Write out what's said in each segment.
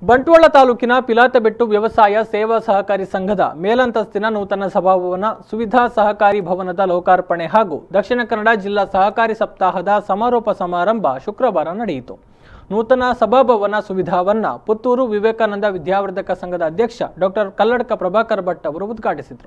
ಬಂಟ್ವಾಳ ತಾಲೂಕಿನ ಪಿಲಾತಬೆಟ್ಟು ವ್ಯವಸಾಯ ಸೇವಾ ಸಹಕಾರಿ ಸಂಘದ ಮೇಲಂತಸ್ತಿನ ನೂತನ ಸಭಾಭವನ ಸುವಿಧಾ ಸಹಕಾರಿ ಭವನದ ಲೋಕಾರ್ಪಣೆ ಹಾಗೂ ದಕ್ಷಿಣ ಕನ್ನಡ ಜಿಲ್ಲಾ ಸಹಕಾರಿ ಸಪ್ತಾಹದ ಸಮಾರೋಪ ಸಮಾರಂಭ ಶುಕ್ರವಾರ ನಡೆಯಿತು ನೂತನ ಸಭಾಭವನ ಸುವಿಧಾವನ್ನ ಪುತ್ತೂರು ವಿವೇಕಾನಂದ ವಿದ್ಯಾವರ್ಧಕ ಸಂಘದ ಅಧ್ಯಕ್ಷ ಡಾಕ್ಟರ್ ಕಲ್ಲಡ್ಕ ಪ್ರಭಾಕರ್ ಭಟ್ ಅವರು ಉದ್ಘಾಟಿಸಿದರು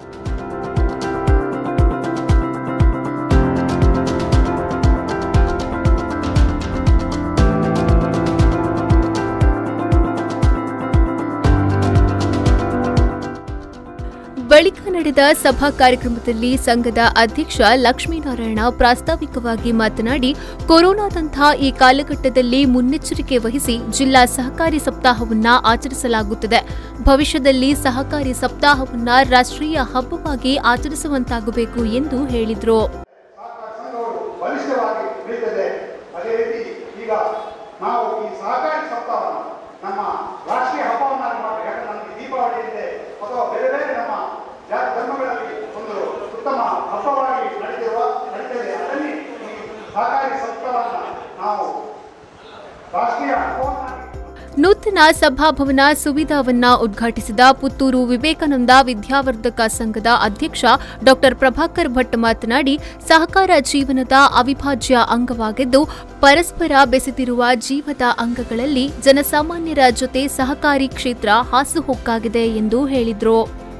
ಬಳಿಕ ನಡೆದ ಸಭಾ ಕಾರ್ಯಕ್ರಮದಲ್ಲಿ ಸಂಘದ ಅಧ್ಯಕ್ಷ ಲಕ್ಷ್ಮೀನಾರಾಯಣ ಪ್ರಾಸ್ತಾವಿಕವಾಗಿ ಮಾತನಾಡಿ ಕೊರೋನಾದಂತಹ ಈ ಕಾಲಘಟ್ಟದಲ್ಲಿ ಮುನ್ನೆಚ್ಚರಿಕೆ ವಹಿಸಿ ಜಿಲ್ಲಾ ಸಹಕಾರಿ ಸಪ್ತಾಹವನ್ನ ಆಚರಿಸಲಾಗುತ್ತದೆ ಭವಿಷ್ಯದಲ್ಲಿ ಸಹಕಾರಿ ಸಪ್ತಾಹವನ್ನ ರಾಷ್ಟ್ರೀಯ ಹಬ್ಬವಾಗಿ ಆಚರಿಸುವಂತಾಗಬೇಕು ಎಂದು ಹೇಳಿದರು ಸಂಘಗಳು ಬಲಿಷ್ಠವಾಗಿ ಬೆಳೀತದೆ ಅದೇ ರೀತಿ ಈಗ ನಾವು ಈ ಸಹಕಾರಿ ಸಪ್ತಾಹವನ್ನು ನಮ್ಮ ರಾಷ್ಟ್ರೀಯ ಹಬ್ಬವನ್ನಾಗಿ ಮಾಡಬೇಕು ಯಾಕಂದ್ರೆ ನಮಗೆ ದೀಪಾವಳಿ ಇದೆ ಅಥವಾ ಬೇರೆ ಬೇರೆ ನಮ್ಮ ಜಾತಿ ಧರ್ಮಗಳಲ್ಲಿ ಒಂದು ಉತ್ತಮ ಹಬ್ಬವಾಗಿ ನಡೀತಿರುವ ನಡೀತದೆ ಅದರಲ್ಲಿ ಈ ಸಹಕಾರಿ ಸಪ್ತಾಹವನ್ನು ನಾವು ರಾಷ್ಟ್ರೀಯ ಹಬ್ಬವನ್ನಾಗಿ ನೂತನ ಸಭಾಭವನ ಸುವಿಧಾವನ್ನ ಉದ್ಘಾಟಿಸಿದ ಪುತ್ತೂರು ವಿವೇಕಾನಂದ ವಿದ್ಯಾವರ್ಧಕ ಸಂಘದ ಅಧ್ಯಕ್ಷ ಡಾಕ್ಟರ್ ಪ್ರಭಾಕರ್ ಭಟ್ ಮಾತನಾಡಿ ಸಹಕಾರ ಜೀವನದ ಅವಿಭಾಜ್ಯ ಅಂಗವಾಗಿದ್ದು ಪರಸ್ಪರ ಬೆಸೆದಿರುವ ಜೀವದ ಅಂಗಗಳಲ್ಲಿ ಜನಸಾಮಾನ್ಯರ ಜೊತೆ ಸಹಕಾರಿ ಕ್ಷೇತ್ರ ಹಾಸುಹೊಕ್ಕಾಗಿದೆ ಎಂದು ಹೇಳಿದರು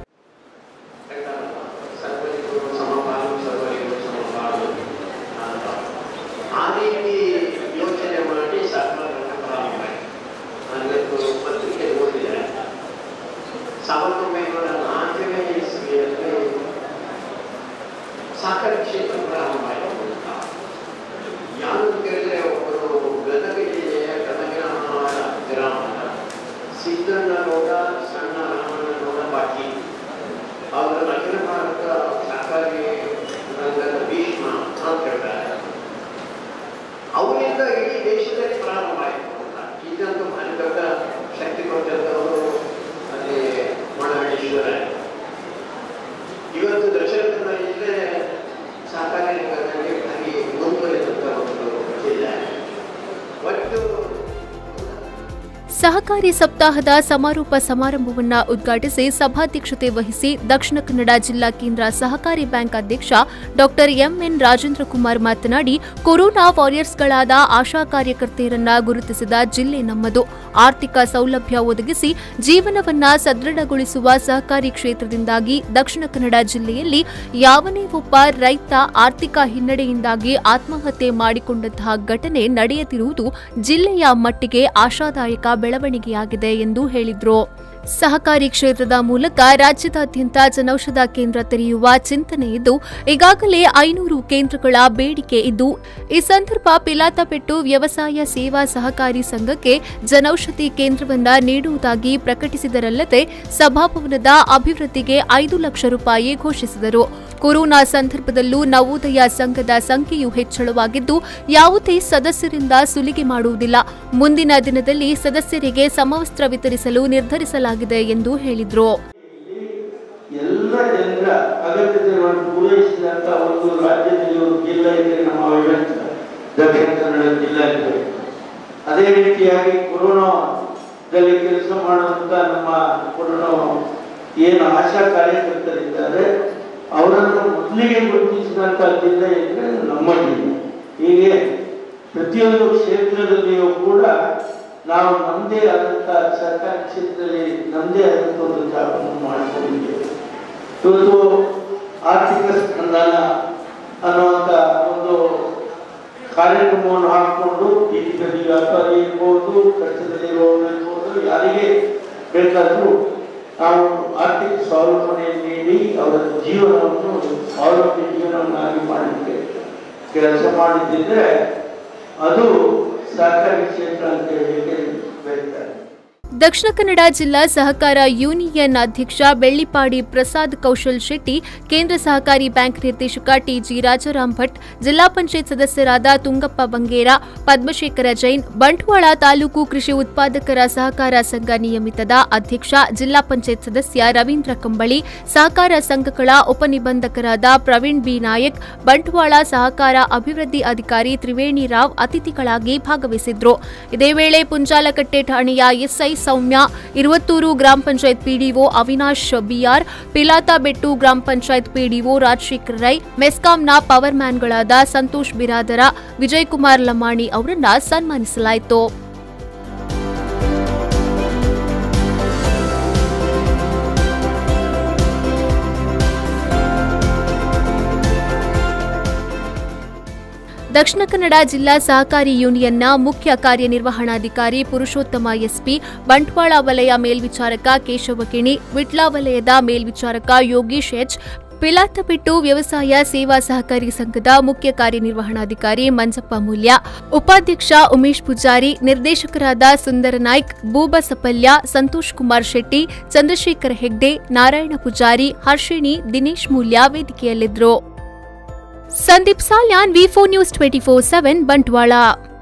ಸರ್ವರಿಗೂ ಸಮಪಾಲು ಸರ್ವರಿಗೂ ಸಮಪಾಲು ಅಂತ ಆ ರೀತಿ ಯೋಚನೆ ಮಾಡಿ ಸರ್ಕಾರವನ್ನು ಪ್ರಾರಂಭ ಆಯಿತು ನನಗೆ ಪತ್ರಿಕೆ ಓದಿದೆ ಸಾವಿರದ ಒಂಬೈನೂರ ನಾಲ್ಕನೇ ಇಸ್ವಿಯಲ್ಲಿ ಸಹಕಾರಿ ಕ್ಷೇತ್ರ ಪ್ರಾರಂಭ ಆಯಿತು ಅಂತ ಯಾರು ಕೇಳಿದ್ರೆ ಒಬ್ಬರು ಗದಗ ಜಿಲ್ಲೆಯ ಗದಗಿನ ಗ್ರಾಮದ ಸಿದ್ದಣ್ಣನಗೌಡ ಸಣ್ಣ ರಾಮಣ್ಣನಗೌಡ ಬಾಕಿ ಅವರು ಅಖಿಲ ಭಾರತ ಸಹಕಾರಿ ರಂಗದ ಭೀಷ್ಮ ಅಂತ ಹೇಳ್ತಾರೆ ಅವರಿಂದ ಇಡೀ ದೇಶದಲ್ಲಿ ಪ್ರಾರಂಭ ಆಯಿತು ಅಂತ ಇದಂತೂ ಭಾರಿ ದೊಡ್ಡ ಶಕ್ತಿ ಕೊಟ್ಟಂತವರು ಅಲ್ಲಿ ಮಳಹಳ್ಳೀಶ್ವರ ಇವತ್ತು ದಕ್ಷಿಣ ಕನ್ನಡ ಜಿಲ್ಲೆ ಸಹಕಾರಿ ರಂಗದಲ್ಲಿ ಭಾರಿ ಮುಂದುವರಿದಂಥ ಒಂದು ಜಿಲ್ಲೆ ಒಟ್ಟು ಸಹಕಾರಿ ಸಪ್ತಾಹದ ಸಮಾರೋಪ ಸಮಾರಂಭವನ್ನ ಉದ್ಘಾಟಿಸಿ ಸಭಾಧ್ಯಕ್ಷತೆ ವಹಿಸಿ ದಕ್ಷಿಣ ಕನ್ನಡ ಜಿಲ್ಲಾ ಕೇಂದ್ರ ಸಹಕಾರಿ ಬ್ಯಾಂಕ್ ಅಧ್ಯಕ್ಷ ಡಾಕ್ಟರ್ ಎಂಎನ್ ರಾಜೇಂದ್ರ ಕುಮಾರ್ ಮಾತನಾಡಿ ಕೊರೋನಾ ವಾರಿಯರ್ಸ್ಗಳಾದ ಆಶಾ ಕಾರ್ಯಕರ್ತೆಯರನ್ನ ಗುರುತಿಸಿದ ಜಿಲ್ಲೆ ನಮ್ಮದು ಆರ್ಥಿಕ ಸೌಲಭ್ಯ ಒದಗಿಸಿ ಜೀವನವನ್ನ ಸದೃಢಗೊಳಿಸುವ ಸಹಕಾರಿ ಕ್ಷೇತ್ರದಿಂದಾಗಿ ದಕ್ಷಿಣ ಕನ್ನಡ ಜಿಲ್ಲೆಯಲ್ಲಿ ಯಾವನೇ ಒಬ್ಬ ರೈತ ಆರ್ಥಿಕ ಹಿನ್ನಡೆಯಿಂದಾಗಿ ಆತ್ಮಹತ್ಯೆ ಮಾಡಿಕೊಂಡಂತಹ ಘಟನೆ ನಡೆಯದಿರುವುದು ಜಿಲ್ಲೆಯ ಮಟ್ಟಿಗೆ ಆಶಾದಾಯಕ ಬೆಳವಣಿಗೆಯಾಗಿದೆ ಎಂದು ಹೇಳಿದರು ಸಹಕಾರಿ ಕ್ಷೇತ್ರದ ಮೂಲಕ ರಾಜ್ಯದಾದ್ಯಂತ ಜನೌಷಧ ಕೇಂದ್ರ ತೆರೆಯುವ ಚಿಂತನೆ ಇದ್ದು ಈಗಾಗಲೇ ಐನೂರು ಕೇಂದ್ರಗಳ ಬೇಡಿಕೆ ಇದ್ದು ಈ ಸಂದರ್ಭ ಪಿಲಾತಪೆಟ್ಟು ವ್ಯವಸಾಯ ಸೇವಾ ಸಹಕಾರಿ ಸಂಘಕ್ಕೆ ಜನೌಷಧಿ ಕೇಂದ್ರವನ್ನ ನೀಡುವುದಾಗಿ ಪ್ರಕಟಿಸಿದರಲ್ಲದೆ ಸಭಾಭವನದ ಅಭಿವೃದ್ಧಿಗೆ ಐದು ಲಕ್ಷ ರೂಪಾಯಿ ಘೋಷಿಸಿದರು ಕೊರೋನಾ ಸಂದರ್ಭದಲ್ಲೂ ನವೋದಯ ಸಂಘದ ಸಂಖ್ಯೆಯು ಹೆಚ್ಚಳವಾಗಿದ್ದು ಯಾವುದೇ ಸದಸ್ಯರಿಂದ ಸುಲಿಗೆ ಮಾಡುವುದಿಲ್ಲ ಮುಂದಿನ ದಿನದಲ್ಲಿ ಸದಸ್ಯರಿಗೆ ಸಮವಸ್ತ್ರ ವಿತರಿಸಲು ನಿರ್ಧರಿಸಲಾಗಿದೆ ಎಂದು ಹೇಳಿದರು ಎಲ್ಲ ಜನರ ಅಗತ್ಯತೆಗಳನ್ನು ಪೂರೈಸಿದಂತ ಒಂದು ರಾಜ್ಯದಲ್ಲಿ ಒಂದು ಜಿಲ್ಲೆ ಇದೆ ನಮ್ಮ ವಿವೇಕ ದಕ್ಷಿಣ ಕನ್ನಡ ಜಿಲ್ಲೆ ಇದೆ ಅದೇ ರೀತಿಯಾಗಿ ಕೊರೋನಾದಲ್ಲಿ ಕೆಲಸ ಮಾಡುವಂತ ನಮ್ಮ ಕೊರೋನಾ ಏನು ಆಶಾ ಕಾರ್ಯಕರ್ತರಿದ್ದಾರೆ ಅವರನ್ನು ಮೊದಲಿಗೆ ಗುರುತಿಸಿದಂತ ಜಿಲ್ಲೆ ಇದ್ರೆ ನಮ್ಮ ಜಿಲ್ಲೆ ಹೀಗೆ ಪ್ರತಿಯೊಂದು ಕ್ಷೇತ್ರದಲ್ಲಿಯೂ ಕೂಡ ನಾವು ನಮ್ಮದೇ ಆದಂತ ಸರ್ಕಾರಿ ಕ್ಷೇತ್ರದಲ್ಲಿ ನಮ್ಮದೇ ಆದಂತ ಒಂದು ಜಾಗವನ್ನು ಮಾಡಿಕೊಂಡಿದ್ದೇವೆ ಇವತ್ತು ಆರ್ಥಿಕ ಸ್ಪಂದನ ಅನ್ನುವಂಥ ಒಂದು ಕಾರ್ಯಕ್ರಮವನ್ನು ಹಾಕಿಕೊಂಡು ಬೀದಿ ಬದಿ ವ್ಯಾಪಾರಿ ಇರ್ಬೋದು ಕಷ್ಟದಲ್ಲಿರುವವರು ಇರ್ಬೋದು ಯಾರಿಗೆ ಬೇಕಾದರೂ ನಾವು ಆರ್ಥಿಕ ಸ್ವಾವಲಂಬನೆ ನೀಡಿ ಅವರ ಜೀವನವನ್ನು ಸ್ವಾವಲಂಬಿ ಜೀವನವನ್ನಾಗಿ ಮಾಡಲಿಕ್ಕೆ ಕೆಲಸ ಮಾಡಿದ್ದಿದ್ರೆ ಅದು ಸಹಕಾರಿ ಕ್ಷೇತ್ರ ಅಂತ ಹೇಳಲಿಕ್ಕೆ ಬಯಸ್ತಾರೆ ದಕ್ಷಿಣ ಕನ್ನಡ ಜಿಲ್ಲಾ ಸಹಕಾರ ಯೂನಿಯನ್ ಅಧ್ಯಕ್ಷ ಬೆಳ್ಳಿಪಾಡಿ ಪ್ರಸಾದ್ ಕೌಶಲ್ ಶೆಟ್ಟಿ ಕೇಂದ್ರ ಸಹಕಾರಿ ಬ್ಯಾಂಕ್ ನಿರ್ದೇಶಕ ಟಿಜಿ ರಾಜಾರಾಮ್ ಭಟ್ ಜಿಲ್ಲಾ ಪಂಚಾಯತ್ ಸದಸ್ಯರಾದ ತುಂಗಪ್ಪ ಬಂಗೇರ ಪದ್ಮಶೇಖರ ಜೈನ್ ಬಂಟ್ವಾಳ ತಾಲೂಕು ಕೃಷಿ ಉತ್ಪಾದಕರ ಸಹಕಾರ ಸಂಘ ನಿಯಮಿತದ ಅಧ್ಯಕ್ಷ ಜಿಲ್ಲಾ ಪಂಚಾಯತ್ ಸದಸ್ಯ ರವೀಂದ್ರ ಕಂಬಳಿ ಸಹಕಾರ ಸಂಘಗಳ ಉಪನಿಬಂಧಕರಾದ ಪ್ರವೀಣ್ ಬಿ ನಾಯಕ್ ಬಂಟ್ವಾಳ ಸಹಕಾರ ಅಭಿವೃದ್ಧಿ ಅಧಿಕಾರಿ ತ್ರಿವೇಣಿ ರಾವ್ ಅತಿಥಿಗಳಾಗಿ ಭಾಗವಹಿಸಿದ್ರು ಇದೇ ವೇಳೆ ಪುಂಜಾಲಕಟ್ಟೆ ಠಾಣೆಯ ಎಸ್ಐ ಸೌಮ್ಯ ಇರುವತ್ತೂರು ಗ್ರಾಮ ಪಂಚಾಯತ್ ಪಿಡಿಒ ಅವಿನಾಶ್ ಬಿಆರ್ ಪಿಲಾತಬೆಟ್ಟು ಗ್ರಾಮ ಪಂಚಾಯತ್ ಪಿಡಿಒ ರಾಜಶೇಖರ್ ರೈ ಮೆಸ್ಕಾಂನ ಪವರ್ ಮ್ಯಾನ್ಗಳಾದ ಸಂತೋಷ್ ಬಿರಾದರ ವಿಜಯಕುಮಾರ್ ಲಮಾಣಿ ಅವರನ್ನ ಸನ್ಮಾನಿಸಲಾಯಿತು ದಕ್ಷಿಣ ಕನ್ನಡ ಜಿಲ್ಲಾ ಸಹಕಾರಿ ಯೂನಿಯನ್ನ ಮುಖ್ಯ ಕಾರ್ಯನಿರ್ವಹಣಾಧಿಕಾರಿ ಪುರುಷೋತ್ತಮ ಎಸ್ಪಿ ಬಂಟ್ವಾಳ ವಲಯ ಮೇಲ್ವಿಚಾರಕ ಕೇಶವ ಕಿಣಿ ವಿಟ್ಲ ವಲಯದ ಮೇಲ್ವಿಚಾರಕ ಯೋಗೀಶ್ ಎಚ್ ಪಿಲಾತಬಿಟ್ಟು ವ್ಯವಸಾಯ ಸೇವಾ ಸಹಕಾರಿ ಸಂಘದ ಮುಖ್ಯ ಕಾರ್ಯನಿರ್ವಹಣಾಧಿಕಾರಿ ಮಂಜಪ್ಪ ಮೂಲ್ಯ ಉಪಾಧ್ಯಕ್ಷ ಉಮೇಶ್ ಪೂಜಾರಿ ನಿರ್ದೇಶಕರಾದ ಸುಂದರ ನಾಯ್ಕ್ ಬೂಬಸಪಲ್ಯ ಸಂತೋಷ್ ಕುಮಾರ್ ಶೆಟ್ಟಿ ಚಂದ್ರಶೇಖರ್ ಹೆಗ್ಡೆ ನಾರಾಯಣ ಪೂಜಾರಿ ಹರ್ಷಿಣಿ ದಿನೇಶ್ ಮೂಲ್ಯ ವೇದಿಕೆಯಲ್ಲಿದ್ದರು Sandeep Salian V four news twenty four seven Bantwal